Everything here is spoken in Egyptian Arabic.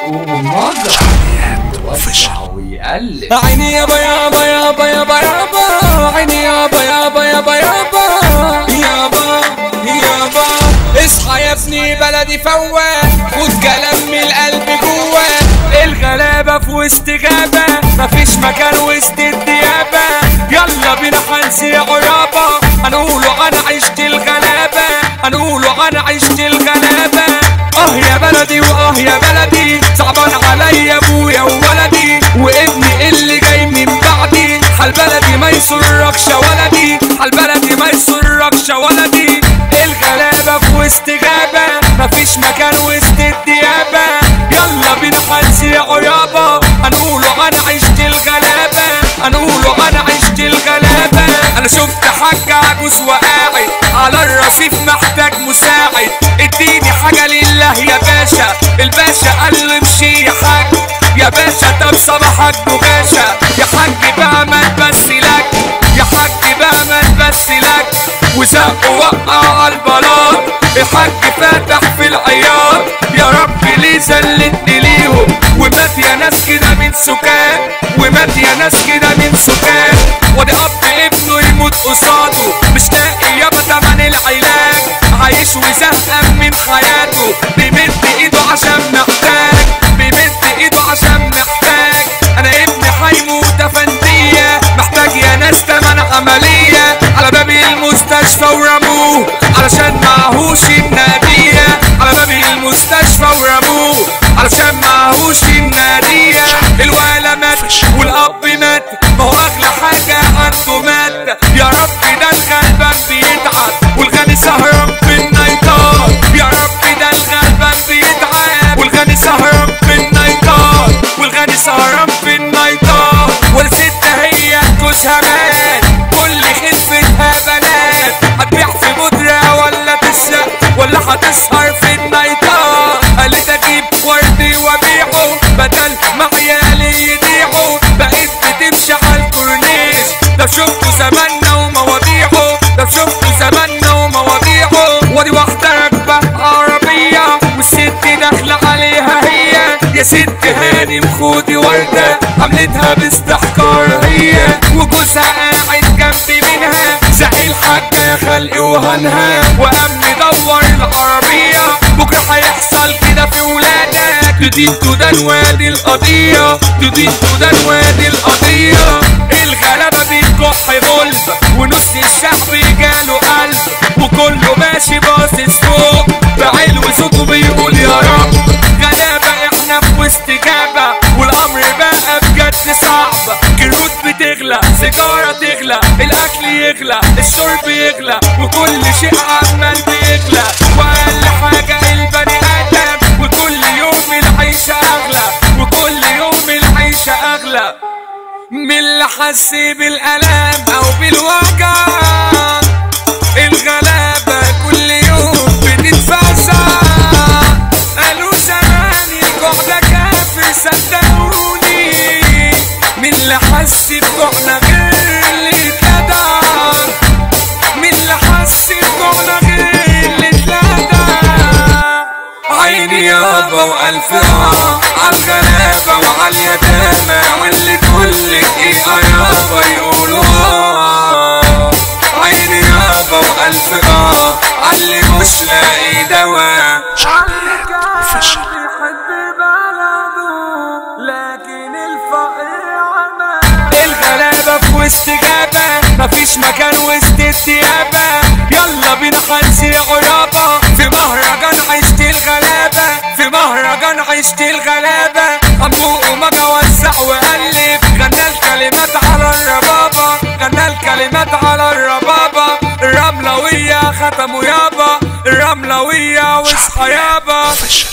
ومزرعة يوسع ويقلب عيني يابا يابا يابا يابا يابا عيني يابا يابا يابا يابا يابا يابا اصحى يا ابني بلدي فواق خد كلام من القلب جواه الغلابة في وسط غابة مفيش مكان وسط الديابة يلا بينا هنسي عرابة هنقولوا انا عشت الغلابة هنقولوا انا عشت الغلابة اه يا بلدي واه يا بلدي صعبان عليا ابويا وولدي وابني اللي جاي من بعدي حال بلدي ما يسركش يا ولدي حال بلدي ما يسركش يا ولدي الغلابة في وسط غابة مفيش مكان وسط الديابة يلا بينا هنسي عيابة هنقولوا انا عشت الغلابة هنقولوا انا عشت الغلابة انا شفت حاج عجوز وقاعد على الرصيف محتاج مساعد اديني حاجة لله يا باشا الباشا قال له امشي يا حاج يا باشا طب صباحك بغاشا يا حاج بقى ما تبس لك يا حاج بقى ما تبس لك وزق وقع على البلاط الحاج فاتح في العياط يا رب ليه زلتني ليهم ومات يا ناس كده من سكان ومات يا ناس كده من سكان وادي اب ابنه يموت قصاده مش لاقي يابا تمن العلاج عايش وزهقان من حياته بيمد ايده عشان محتاج بيمد ايده عشان محتاج انا ابني هيموت افندية محتاج يا ناس تمن عملية على باب المستشفى ورموه علشان معهوش النادية على باب المستشفى ورموه علشان معهوش النادية الولا مات والاب مات ما هو اغلى حاجة عنده مات يا رب ده الغلبان بيتعب والغني سهران في النايتات يا رب ده الغلبان بيتعب والغني سهران في النايتات والغني سهران في النايتات والست هي جوزها مات كل خلفتها بنات هتبيع في بودرة ولا تسرق ولا هتسهر في النايتات قالت اجيب وردي وابيعه بدل ما عيالي يضيعوا بقيت بتمشي على الكورنيش لو شفتوا زماننا ومواضيعه لو شفتوا زماننا ومواضيعه ودي واحدة راكبة عربية والست داخلة عليها هي يا ست هانم خدي وردة عملتها باستحقار هي وجوزها قاعد جنبي منها زعل الحاجة يا خلقي وهنها وقام مدور العربية بكرة هيحصل كده في ولادك تدين تدان وادي القضية تدين تدان وادي القضية الغلابة بيكح غلب ونص الشعب جاله قلب وكله ماشي باصص فوق بعلو صوته بيقول يا رب غلابة احنا في وسط جابة والامر بقى بجد صعب كروت بتغلى سيجارة تغلى الاكل يغلى الشرب يغلى وكل شيء عمال بيغلى واقل حاجة البني ادم وكل يوم العيشة اغلى وكل يوم العيشة اغلى من اللي حس بالالام او بالوجع الغلابة كل يوم بتتفزع قالوا زمان الجوع ده كافر صدقوني من اللي حس بجوعنا غير اللي اتلدع من اللي حس بجوعنا غير اللي اتلدع عيني يابا والف اه عالغلابة وعاليتامى واللي كل دقيقة يابا يقولوا اه عيني يابا والف اه عاللي مش لاقي دواء شعبيات اوفيشال لكن الفقر عمى الغلابة في وسط غابة مفيش مكان وسط الديابة يلا بينا هنسي عرابة في مهرجان عشت الغلابة في مهرجان عشت الغلابة أبوه وما وسع وقلب غنى الكلمات على الربابة غنى الكلمات على الربابة الرملوية ختموا يابا الرملوية واصحى يابا اوفيشال